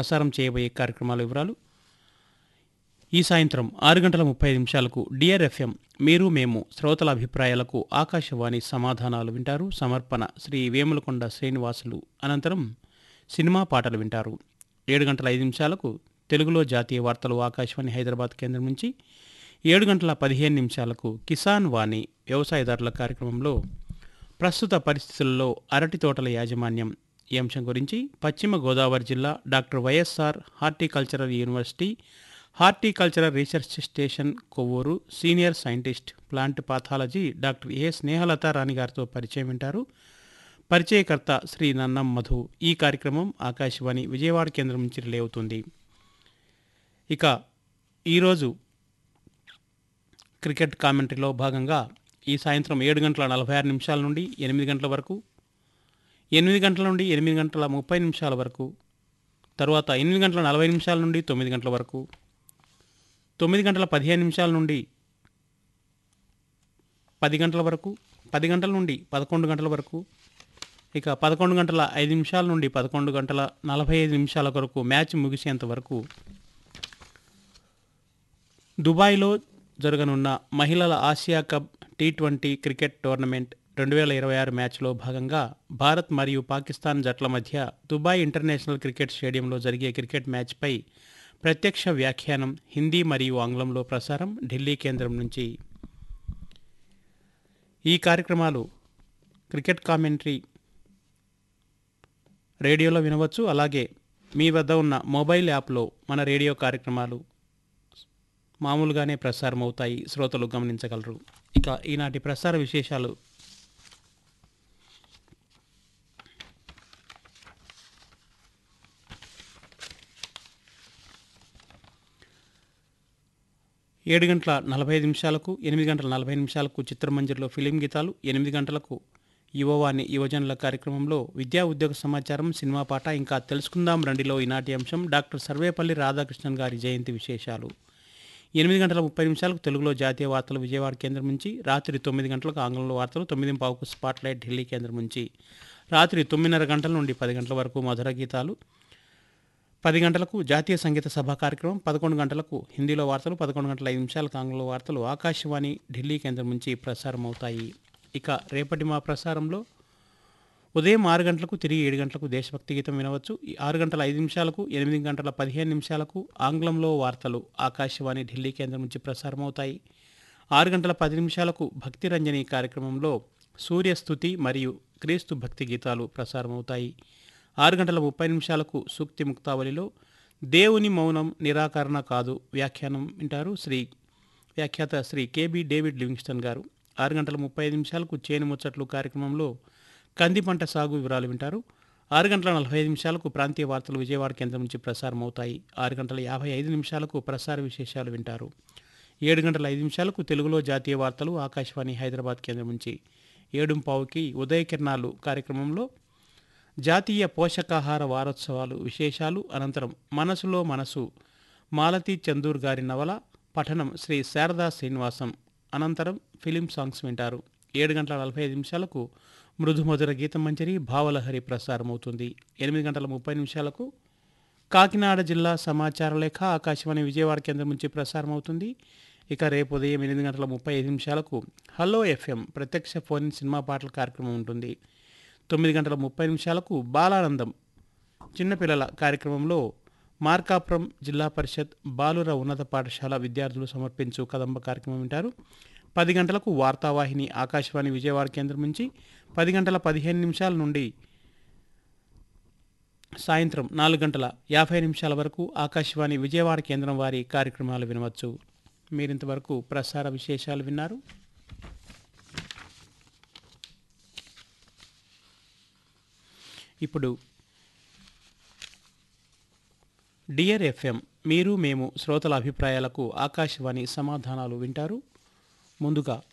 ప్రసారం చేయబోయే కార్యక్రమాల వివరాలు ఈ సాయంత్రం ఆరు గంటల ముప్పై నిమిషాలకు డిఆర్ ఎఫ్ఎం మీరు మేము శ్రోతల అభిప్రాయాలకు ఆకాశవాణి సమాధానాలు వింటారు సమర్పణ శ్రీ వేములకొండ శ్రీనివాసులు అనంతరం సినిమా పాటలు వింటారు ఏడు గంటల ఐదు నిమిషాలకు తెలుగులో జాతీయ వార్తలు ఆకాశవాణి హైదరాబాద్ కేంద్రం నుంచి ఏడు గంటల పదిహేను నిమిషాలకు కిసాన్ వాణి వ్యవసాయదారుల కార్యక్రమంలో ప్రస్తుత పరిస్థితుల్లో అరటి తోటల యాజమాన్యం ఈ అంశం గురించి పశ్చిమ గోదావరి జిల్లా doctor YSR horticultural university horticultural research station Kovvur senior scientist plant pathology doctor A Snehalatha Rani గారితో పరిచయం వింటారు పరిచయకర్త శ్రీ నన్నం మధు ఈ కార్యక్రమం ఆకాశవాణి విజయవాడ కేంద్రం నుంచి రిలే అవుతుంది ఇక ఈరోజు క్రికెట్ కామెంటరీలో భాగంగా ఈ సాయంత్రం ఏడు గంటల నలభై ఆరు నిమిషాల నుండి ఎనిమిది గంటల వరకు ఎనిమిది గంటల నుండి ఎనిమిది గంటల ముప్పై నిమిషాల వరకు తర్వాత ఎనిమిది గంటల నలభై నిమిషాల నుండి తొమ్మిది గంటల వరకు తొమ్మిది గంటల పదిహేను నిమిషాల నుండి పది గంటల వరకు పది గంటల నుండి పదకొండు గంటల వరకు ఇక పదకొండు గంటల ఐదు నిమిషాల నుండి పదకొండు గంటల నలభై ఐదు నిమిషాల వరకు మ్యాచ్ ముగిసేంత వరకు దుబాయ్లో జరగనున్న మహిళల Asia cup T twenty cricket tournament రెండు వేల ఇరవై ఆరు మ్యాచ్లో భాగంగా భారత్ మరియు పాకిస్తాన్ జట్ల మధ్య దుబాయ్ ఇంటర్నేషనల్ క్రికెట్ స్టేడియంలో జరిగే క్రికెట్ మ్యాచ్పై ప్రత్యక్ష వ్యాఖ్యానం హిందీ మరియు ఆంగ్లంలో ప్రసారం ఢిల్లీ కేంద్రం నుంచి ఈ కార్యక్రమాలు క్రికెట్ కామెంటరీ రేడియోలో వినవచ్చు అలాగే మీ వద్ద ఉన్న మొబైల్ యాప్లో మన రేడియో కార్యక్రమాలు మామూలుగానే ప్రసారం అవుతాయి శ్రోతలు గమనించగలరు ఇక ఈనాటి ప్రసార విశేషాలు ఏడు గంటల నలభై ఐదు నిమిషాలకు ఎనిమిది గంటల నలభై నిమిషాలకు చిత్రమంజరిలో ఫిలిం గీతాలు ఎనిమిది గంటలకు యువవాణి యువజనుల కార్యక్రమంలో విద్యా ఉద్యోగ సమాచారం సినిమా పాట ఇంకా తెలుసుకుందాం రండిలో ఈనాటి అంశం డాక్టర్ సర్వేపల్లి రాధాకృష్ణన్ గారి జయంతి విశేషాలు ఎనిమిది గంటల ముప్పై నిమిషాలకు తెలుగులో జాతీయ వార్తలు విజయవాడ కేంద్రం నుంచి రాత్రి తొమ్మిది గంటలకు ఆంగ్లంలో వార్తలు తొమ్మిది పావుకు స్పాట్లైట్ ఢిల్లీ కేంద్రం నుంచి రాత్రి తొమ్మిదిన్నర గంటల నుండి పది గంటల వరకు మధుర గీతాలు పది గంటలకు జాతీయ సంగీత సభ కార్యక్రమం పదకొండు గంటలకు హిందీలో వార్తలు పదకొండు గంటల ఐదు నిమిషాలకు ఆంగ్లంలో వార్తలు ఆకాశవాణి ఢిల్లీ కేంద్రం నుంచి ప్రసారం అవుతాయి ఇక రేపటి మా ప్రసారంలో ఉదయం ఆరు గంటలకు తిరిగి ఏడు గంటలకు దేశభక్తి గీతం వినవచ్చు ఈ ఆరు గంటల ఐదు నిమిషాలకు ఎనిమిది గంటల పదిహేను నిమిషాలకు ఆంగ్లంలో వార్తలు ఆకాశవాణి ఢిల్లీ కేంద్రం నుంచి ప్రసారం అవుతాయి ఆరు గంటల పది నిమిషాలకు భక్తి రంజని కార్యక్రమంలో సూర్యస్థుతి మరియు క్రీస్తు భక్తి గీతాలు ప్రసారం అవుతాయి ఆరు గంటల ముప్పై నిమిషాలకు సూక్తి ముక్తావళిలో దేవుని మౌనం నిరాకరణ కాదు వ్యాఖ్యానం వింటారు శ్రీ వ్యాఖ్యాత శ్రీ కేబి డేవిడ్ లివింగ్స్టన్ గారు ఆరు గంటల ముప్పై ఐదు నిమిషాలకు చేను ముచ్చట్లు కార్యక్రమంలో కంది పంట సాగు వివరాలు వింటారు ఆరు గంటల నలభై ఐదు నిమిషాలకు ప్రాంతీయ వార్తలు విజయవాడ కేంద్రం నుంచి ప్రసారం అవుతాయి ఆరు గంటల యాభై ఐదు నిమిషాలకు ప్రసార విశేషాలు వింటారు ఏడు గంటల ఐదు నిమిషాలకు తెలుగులో జాతీయ వార్తలు ఆకాశవాణి హైదరాబాద్ కేంద్రం నుంచి ఏడు పావుకి ఉదయ కిరణాలు కార్యక్రమంలో జాతీయ పోషకాహార వారోత్సవాలు విశేషాలు అనంతరం మనసులో మనసు మాలతీ చందూర్ గారి నవల పఠనం శ్రీ శారదా శ్రీనివాసం అనంతరం ఫిలిం సాంగ్స్ వింటారు ఏడు గంటల నలభై ఐదు నిమిషాలకు మృదుమధుర గీతం మంజరి భావలహరి ప్రసారం అవుతుంది ఎనిమిది గంటల ముప్పై నిమిషాలకు కాకినాడ జిల్లా సమాచార లేఖ ఆకాశవాణి విజయవాడ కేంద్రం నుంచి ప్రసారం అవుతుంది ఇక రేపు ఉదయం ఎనిమిది గంటల ముప్పై ఐదు నిమిషాలకు హలో ఎఫ్ఎం ప్రత్యక్ష ఫోన్ సినిమా పాటల కార్యక్రమం ఉంటుంది తొమ్మిది గంటల ముప్పై నిమిషాలకు బాలానందం చిన్నపిల్లల కార్యక్రమంలో మార్కాపురం జిల్లా పరిషత్ బాలుర ఉన్నత పాఠశాల విద్యార్థులు సమర్పించు కదంబ కార్యక్రమం వింటారు పది గంటలకు వార్తావాహిని ఆకాశవాణి విజయవాడ కేంద్రం నుంచి పది గంటల పదిహేను నిమిషాల నుండి సాయంత్రం నాలుగు గంటల యాభై నిమిషాల వరకు ఆకాశవాణి విజయవాడ కేంద్రం వారి కార్యక్రమాలు వినవచ్చు మీరింతవరకు ప్రసార విశేషాలు విన్నారు ఇప్పుడు డియర్ ఎఫ్ఎం మీరు మేము శ్రోతల అభిప్రాయాలకు ఆకాశవాణి సమాధానాలు వింటారు ముందుగా